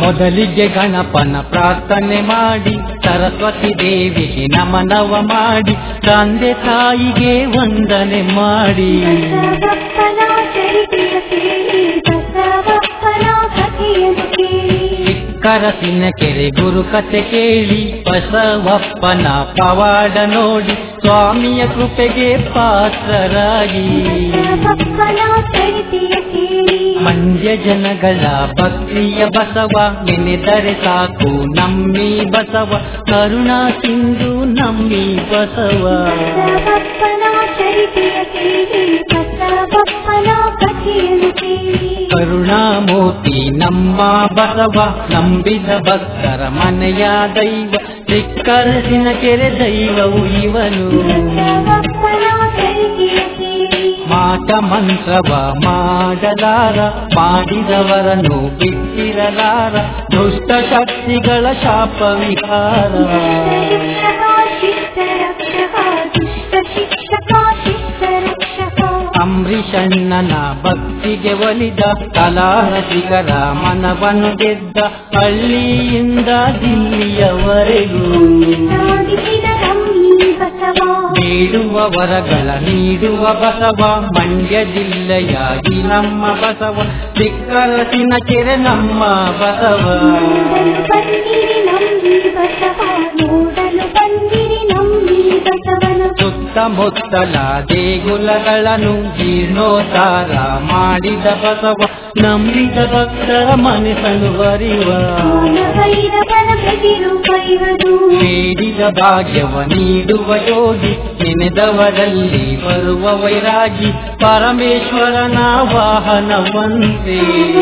ಮೊದಲಿಗೆ ಗಣಪನ ಪ್ರಾರ್ಥನೆ ಮಾಡಿ ಸರಸ್ವತಿ ದೇವಿಗೆ ನಮನವ ಮಾಡಿ ತಂದೆ ತಾಯಿಗೆ ವಂದನೆ ಮಾಡಿ ಬಸವಪ್ಪನ ಚರಿತೆಯ ಕೇಳಿ ಬಸವಪ್ಪನ ಕಥೆಯನ್ನು ಕೇಳಿ ಕರಸಿನ ಕೆರೆ ಗುರು ಕಥೆ ಕೇಳಿ ಬಸವಪ್ಪನ ಪವಾಡ ನೋಡಿ ಸ್ವಾಮಿಯ ಕೃಪೆಗೆ ಪಾತ್ರರಾಗಿ ಬಸವಪ್ಪನ ಚರಿತೆಯ ಕೇಳಿ ಮಂಡ್ಯ ಜನಗಳ ಭಕ್ತಿಯ ಬಸವ ನೆನೆದರೆ ಸಾಕು ನಮ್ಮಿ ಬಸವ ಕರುಣಾ ಸಿಂಧು ನಮ್ಮಿ ಬಸವ ಬಸವಪ್ಪನ ಚರಿತೆಯ ಕೇಳಿ ಬಸವಪ್ಪನ ಕಥೆಯನ್ನು ಕೇಳಿ ಕರುಣಾಮೂರ್ತಿ ನಮ್ಮ ಬಸವ ನಂಬಿದ ಭಕ್ತರ ಮನೆಯ ದೈವ ಸಿಕ್ಕರಸಿನ ಕೆರೆ ದೈವವು ಇವನು ಬಸವಪ್ಪನ ಚರಿತೆಯ ಕೇಳಿ ಮಾಟ ಮಂತ್ರವ ಮಾಡಲಾರ ಮಾಡಿದವರನ್ನು ಬಿಟ್ಟಿರಲಾರ ದುಷ್ಟ ಶಕ್ತಿಗಳ ಶಾಪ ವಿಹಾರ ಶಿಕ್ಷಕ ಶಿಷ್ಟ ರಕ್ಷಕ ದುಷ್ಟ ಶಿಕ್ಷಕ ಶಿಷ್ಟ ರಕ್ಷಕ ಅಂಬರೀಷಣ್ಣನ ಭಕ್ತಿಗೆ ಒಲಿದ ಕಲಾರಸಿಕರ ಮನವನ್ನು ಗೆದ್ದ ಹಳ್ಳಿಯಿಂದ ದಿಲ್ಲಿಯವರೆಗೂ ಸಾಗಿಸಿದ ರಮ್ಮಿ ಬಸವ ಬೇಡುವ ವರಗಳ ನೀಡುವ ಬಸವ ಮಂಡ್ಯ ಜಿಲ್ಲೆಯಾಗಿ ನಮ್ಮ ಬಸವ ಸಿಕ್ಕರಸಿನ ಕೆರೆ ನಮ್ಮ ಬಸವ ನೋಡಲು ಬಂದಿರಿ ನಂಬಿ ಬಸವ ನೋಡಲು ಬಂದಿರಿ ನಂಬಿ ಬಸವನ ಸುತ್ತಮುತ್ತಲ ದೇಗುಲಗಳನ್ನು ಜೀರ್ಣೋದ್ಧಾರ ಮಾಡಿದ ಬಸವ ನಂಬಿದ ಭಕ್ತರ ಮನಸ್ಸನ್ನು ಬರಿವ ಭೈರವನ ಪ್ರತಿರೂಪೈವದು ಬೇಡಿದ ಭಾಗ್ಯವ ನೀಡುವ ಯೋಗಿ ನೆನೆದವರಲ್ಲಿ ಬರುವ ವೈರಾಗಿ ಪರಮೇಶ್ವರನ ವಾಹನವಂತೆ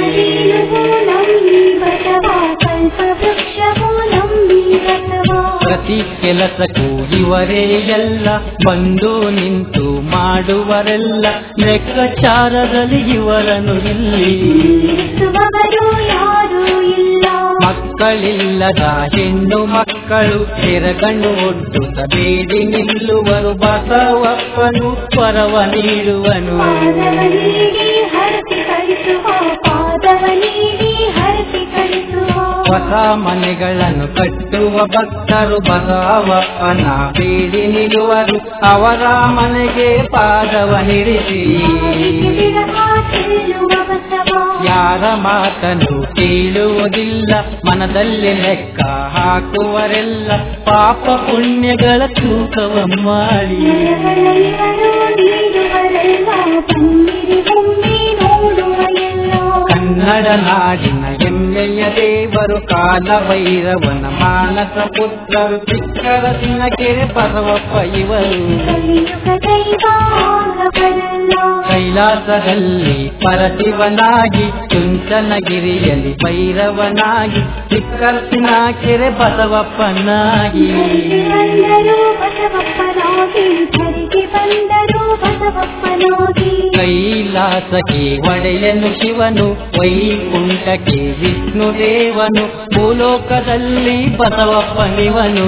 ನಂಬಿ ಬಸವ ಕಲ್ಪ ವೃಕ್ಷವು ನಂಬಿ ಬಸವ ಪ್ರತಿ ಕೆಲಸಕ್ಕೂ ಇವರೇ ಎಲ್ಲ ಬಂದು ನಿಂತು ಮಾಡುವರೆಲ್ಲ ಲೆಕ್ಕಾಚಾರದಲ್ಲಿ ಇವರನ್ನು ಇಲ್ಲಿ ಇರಿಸುವವರು ಯಾರೂ ಇಲ್ಲ ಮಕ್ಕಳಿಲ್ಲದ ಹೆಣ್ಣು ಮಕ್ಕಳು ತೆರಗಣ್ಣು ಒಡ್ಡುತ್ತ ಬೇಡಿ ನಿಲ್ಲುವರು ಬಸವಪ್ಪನು ಪರವ ನೀಡುವನು ಪಾದವ ನೀಡಿ ಹರಸಿ ಕಳಿಸುವ ಪಾದವ ನೀಡಿ ಹರಸಿ ಕಳಿಸುವ ಹೊಸ ಮನೆಗಳನ್ನು ಕಟ್ಟುವ ಭಕ್ತರು ಬಸವಪ್ಪನ ಬೇಡಿ ನಿಲ್ಲುವರು ಅವರ ಮನೆಗೆ ಪಾದವ ಹಿಡಿಸಿ ವಿರಹ ಚೆಲ್ಲುವ ಬಸವ ಯಾರ ಮಾತನ್ನು ಕೇಳುವುದಿಲ್ಲ ಮನದಲ್ಲಿ ಲೆಕ್ಕ ಹಾಕುವರೆಲ್ಲ ಪಾಪ ಪುಣ್ಯಗಳ ತೂಕವ ಮಾಡಿ ನರಗಳ ಇವರು ನೀಡುವರೆಲ್ಲ ಬನ್ನಿರಿ ಒಮ್ಮೆ ನೋಡುವ ಎಲ್ಲ ಕನ್ನಡ ನಾಡಿನ ಹೆಮ್ಮೆಯ ದೇವರು ಕಾಲ ಭೈರವನ ಮಾನಸ ಪುತ್ರರು ಚಿಕ್ಕರ ಕೆರೆ ಬಸವಪ್ಪ ಇವರು ಕಲಿಯುಗ ದೈವ ಆಗಬರಲ್ಲ ಕೈಲಾಸದಲ್ಲಿ ಪರಶಿವನಾಗಿ ಚುಂಚನಗಿರಿಯಲ್ಲಿ ಭೈರವನಾಗಿ ಚಿಕ್ಕರ್ಸಿನ ಕೆರೆ ಬಸವಪ್ಪನಾಗಿ ಬಂದರು ಬಸವಪ್ಪನಾಗಿ ಧರಿಗೆ ಬಂದರು ಬಸವಪ್ಪನಾಗಿ ಕೈಲಾಸಕ್ಕೆ ಒಡೆಯನು ಶಿವನು ವೈಕುಂಠಕ್ಕೆ ವಿಷ್ಣು ದೇವನು ಭೂಲೋಕದಲ್ಲಿ ಬಸವಪ್ಪನಿವನು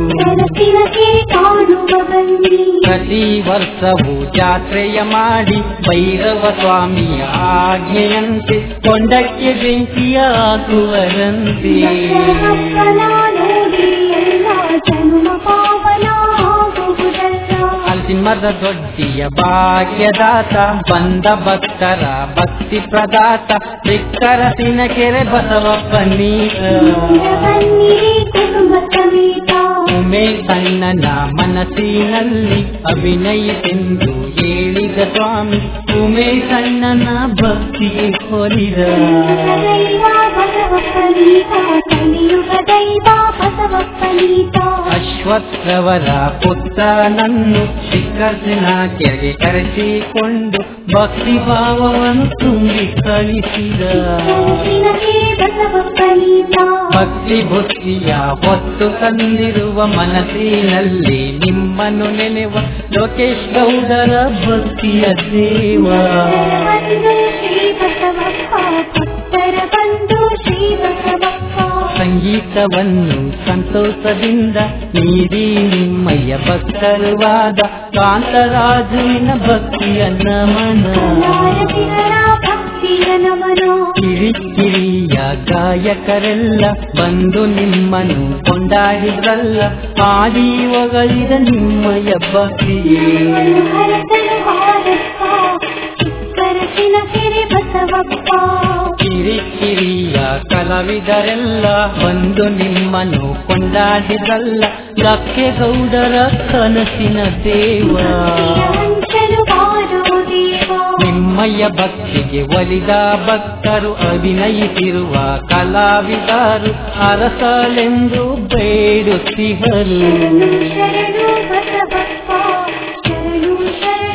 ಕನಸಿನಗೆ ಕಾಣುವ ಬನ್ನಿ ಪ್ರತಿ ವರ್ಷವೂ ಜಾತ್ರೆಯ ಮಾಡಿ ಭೈರವ ಸ್ವಾಮಿಯ ಆಜ್ಞೆಯಂತೆ ಕೊಂಡಕ್ಕೆ ಬೆಂಕಿಯ ಹಾಕುವರಂತೆ ಬಸವಪ್ಪನ ನೋಡಿ ಎಲ್ಲ ಜನ್ಮ ಪಾವನ ಆಗುವುದಲ್ಲ ಅಲ್ಸಿಮರದ ದೊಡ್ಡಿಯ ಭಾಗ್ಯದಾತ ಬಂದ ಭಕ್ತರ ಭಕ್ತಿ ಪ್ರದಾತ ಸಿಕ್ಕರ ಕೆರೆ ಬಸವಪ್ಪ ನೀತ ಬನ್ನಿರಿ ಕುಟುಂಬ ಸಮೇತ ಉಮೆ ಕಣ್ಣನ ಮನಸ್ಸಿನಲ್ಲಿ ಅಭಿನಯಿಸೆಂದು ಹೇಳಿದ ಸ್ವಾಮಿ ಉಮೆ ಕಣ್ಣನ ಭಕ್ತಿಗೆ ಕೊಲಿದ ದೈವ ಬಸವಪ್ಪನೀತ ಕಲಿಯುಗ ದೈವ ಬಸವಪ್ಪನೀತ ಅಶ್ವತ್ಥವರ ಪುತ್ರನನ್ನು ಶಿಖರ್ಸಿನ ಕೆರೆ ಕರೆಸಿಕೊಂಡು ಭಕ್ತಿ ಭಾವವನ್ನು ತುಂಬಿ ಕಳಿಸಿದ ಕನಸಿನಗೆ ಬಸವಪ್ಪನೀತ ಭಕ್ತಿ ಬುದ್ಧಿಯ ಹೊತ್ತು ತಂದಿರುವ ಮನಸ್ಸಿನಲ್ಲಿ ನಿಮ್ಮನ್ನು ನೆನೆವ ಲೋಕೇಶ್ ಗೌಡರ ಭಕ್ತಿಯ ದೇವ ಬಂದು ಶ್ರೀ ಬಸವಪ್ಪ ಭಕ್ತರ ಬಂದು ಶ್ರೀ ಬಸವಪ್ಪ ಸಂಗೀತವನ್ನು ಸಂತೋಷದಿಂದ ನೀಡಿ ನಿಮ್ಮಯ್ಯ ಭಕ್ತರುವಾದ ಕಾಂತರಾಜುವಿನ ಭಕ್ತಿಯ ನಮನ ನಾರಸಿಗರ ಭಕ್ತಿ ಭಕ್ತಿಯ ನಮನ ಕಿರಿಕಿರಿಯ ಗಾಯಕರೆಲ್ಲ ಬಂದು ನಿಮ್ಮನ್ನು ಕೊಂಡಾಡಿದ್ರಲ್ಲ ಆಡಿ ಒಗಳಿದ ನಿಮ್ಮಯ ಭಕ್ತಿಯೇ ಹರಸಲು ಹಾರಪ್ಪ ಚಿಕ್ಕರಸಿನ ಸಿರಿ ಬಸವಪ್ಪ ಕಿರಿಕಿರಿಯ ಕಲಾವಿದರೆಲ್ಲ ಬಂದು ನಿಮ್ಮನ್ನು ಕೊಂಡಾಡಿದ್ರಲ್ಲ ಗೌಡರ ಕನಸಿನ ದೇವ ಹಂಚಲು ಬಾರೋ ದೇವ ನಿಮ್ಮಯ್ಯ ಭಕ್ತಿಗೆ ಒಲಿದ ಭಕ್ತರು ಅಭಿನಯಿಸಿರುವ ಕಲಾವಿದರು ಅರಸಲೆಂದು ಬೇಡುತ್ತಿಹರು ಶರಣು ಶರಣು ಬಸವಪ್ಪ ಶರಣು ಶರಣು